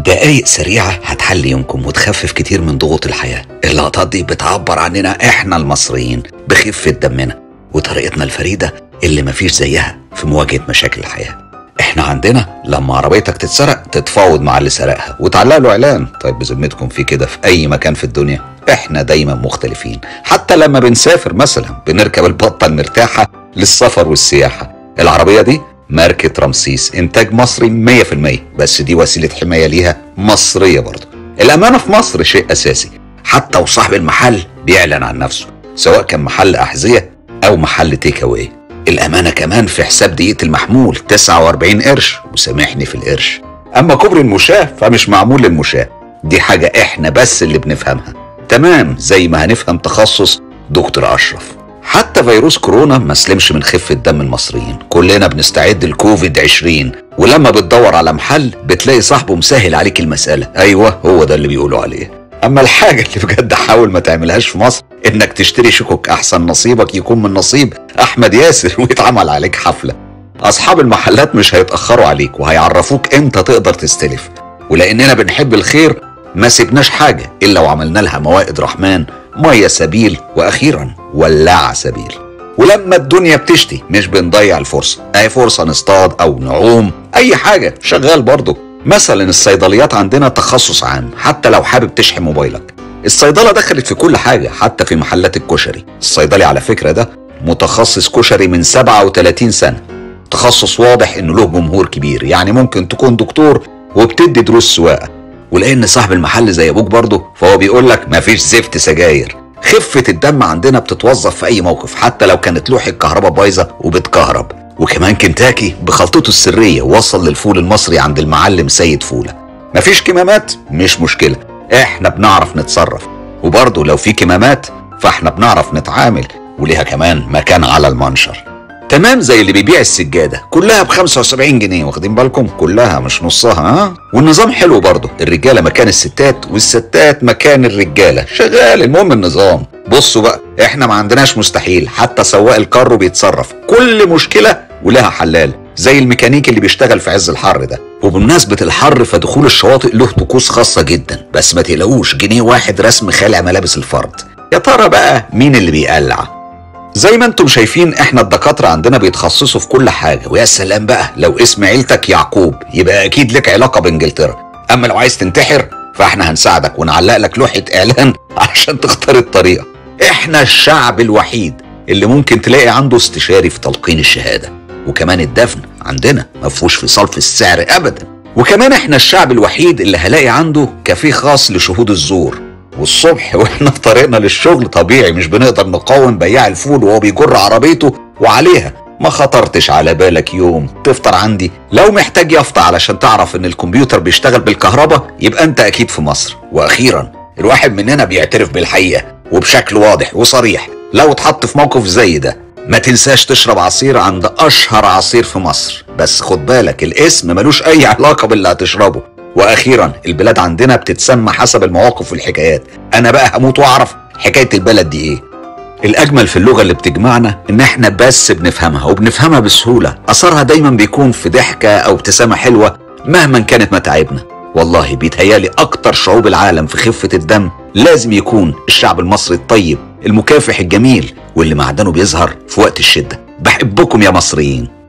دقايق سريعة هتحل يومكم وتخفف كتير من ضغوط الحياة اللقطات دي بتعبر عننا احنا المصريين بخفة دمنا وطريقتنا الفريدة اللي مفيش زيها في مواجهة مشاكل الحياة احنا عندنا لما عربيتك تتسرق تتفاوض مع اللي سرقها وتعلق له اعلان طيب بذمتكم في كده في اي مكان في الدنيا احنا دايما مختلفين حتى لما بنسافر مثلا بنركب البطة المرتاحة للسفر والسياحة العربية دي ماركة رمسيس إنتاج مصري 100% بس دي وسيلة حماية ليها مصرية برضه الأمانة في مصر شيء أساسي حتى وصاحب المحل بيعلن عن نفسه سواء كان محل أحذية أو محل تيك أواي الأمانة كمان في حساب دقيقة المحمول 49 قرش وسامحني في القرش أما كوبري المشاة فمش معمول للمشاة دي حاجة إحنا بس اللي بنفهمها تمام زي ما هنفهم تخصص دكتور أشرف حتى فيروس كورونا ما سلمش من خفة دم المصريين كلنا بنستعد لكوفيد 20 ولما بتدور على محل بتلاقي صاحبه مسهل عليك المسألة أيوة هو ده اللي بيقولوا عليه أما الحاجة اللي بجد حاول ما تعملهاش في مصر إنك تشتري شكوك أحسن نصيبك يكون من نصيب أحمد ياسر ويتعمل عليك حفلة أصحاب المحلات مش هيتأخروا عليك وهيعرفوك إمتى تقدر تستلف ولأننا بنحب الخير ما سيبناش حاجة إلا وعملنا لها موائد رحمن مية سبيل وأخيرا ولاعة سبيل ولما الدنيا بتشتي مش بنضيع الفرصة أي فرصة نصطاد أو نعوم أي حاجة شغال برضه مثلا الصيدليات عندنا تخصص عام حتى لو حابب تشحن موبايلك الصيدلة دخلت في كل حاجة حتى في محلات الكشري الصيدلي على فكرة ده متخصص كشري من 37 سنة تخصص واضح انه له جمهور كبير يعني ممكن تكون دكتور وبتدي دروس سواقة ولان صاحب المحل زي ابوك برضه فهو بيقول لك مفيش زفت سجاير خفة الدم عندنا بتتوظف في أي موقف حتى لو كانت لوحة كهرباء بايظة وبتكهرب وكمان كنتاكي بخلطته السرية وصل للفول المصري عند المعلم سيد فولة مفيش كمامات مش مشكلة احنا بنعرف نتصرف وبرضه لو في كمامات فاحنا بنعرف نتعامل وليها كمان مكان على المنشر تمام زي اللي بيبيع السجادة كلها ب 75 جنيه واخدين بالكم كلها مش نصها ها والنظام حلو برضه الرجالة مكان الستات والستات مكان الرجالة شغال المهم النظام بصوا بقى احنا ما عندناش مستحيل حتى سواق الكارو بيتصرف كل مشكلة ولها حلال زي الميكانيكي اللي بيشتغل في عز الحر ده وبمناسبة الحر فدخول الشواطئ له طقوس خاصة جدا بس ما تقلقوش جنيه واحد رسم خالع ملابس الفرد يا ترى بقى مين اللي بيقلع زي ما انتم شايفين احنا الدكاترة عندنا بيتخصصوا في كل حاجة ويا سلام بقى لو اسم عيلتك يعقوب يبقى اكيد لك علاقة بانجلترا اما لو عايز تنتحر فاحنا هنساعدك ونعلق لك لوحة اعلان عشان تختار الطريقة احنا الشعب الوحيد اللي ممكن تلاقي عنده استشاري في تلقين الشهادة وكمان الدفن عندنا ما فيهوش فصال في السعر ابدا وكمان احنا الشعب الوحيد اللي هلاقي عنده كافيه خاص لشهود الزور والصبح واحنا في طريقنا للشغل طبيعي مش بنقدر نقاوم بياع الفول وهو بيجر عربيته وعليها ما خطرتش على بالك يوم تفطر عندي لو محتاج يافطة علشان تعرف ان الكمبيوتر بيشتغل بالكهرباء يبقى انت اكيد في مصر واخيرا الواحد مننا بيعترف بالحقيقة وبشكل واضح وصريح لو اتحط في موقف زي ده ما تنساش تشرب عصير عند اشهر عصير في مصر بس خد بالك الاسم ملوش اي علاقة باللي هتشربه واخيرا البلاد عندنا بتتسمى حسب المواقف والحكايات انا بقى هموت واعرف حكايه البلد دي ايه الاجمل في اللغه اللي بتجمعنا ان احنا بس بنفهمها وبنفهمها بسهوله اثرها دايما بيكون في ضحكه او ابتسامه حلوه مهما كانت متاعبنا والله بيتهيالي اكتر شعوب العالم في خفه الدم لازم يكون الشعب المصري الطيب المكافح الجميل واللي معدنه بيظهر في وقت الشده بحبكم يا مصريين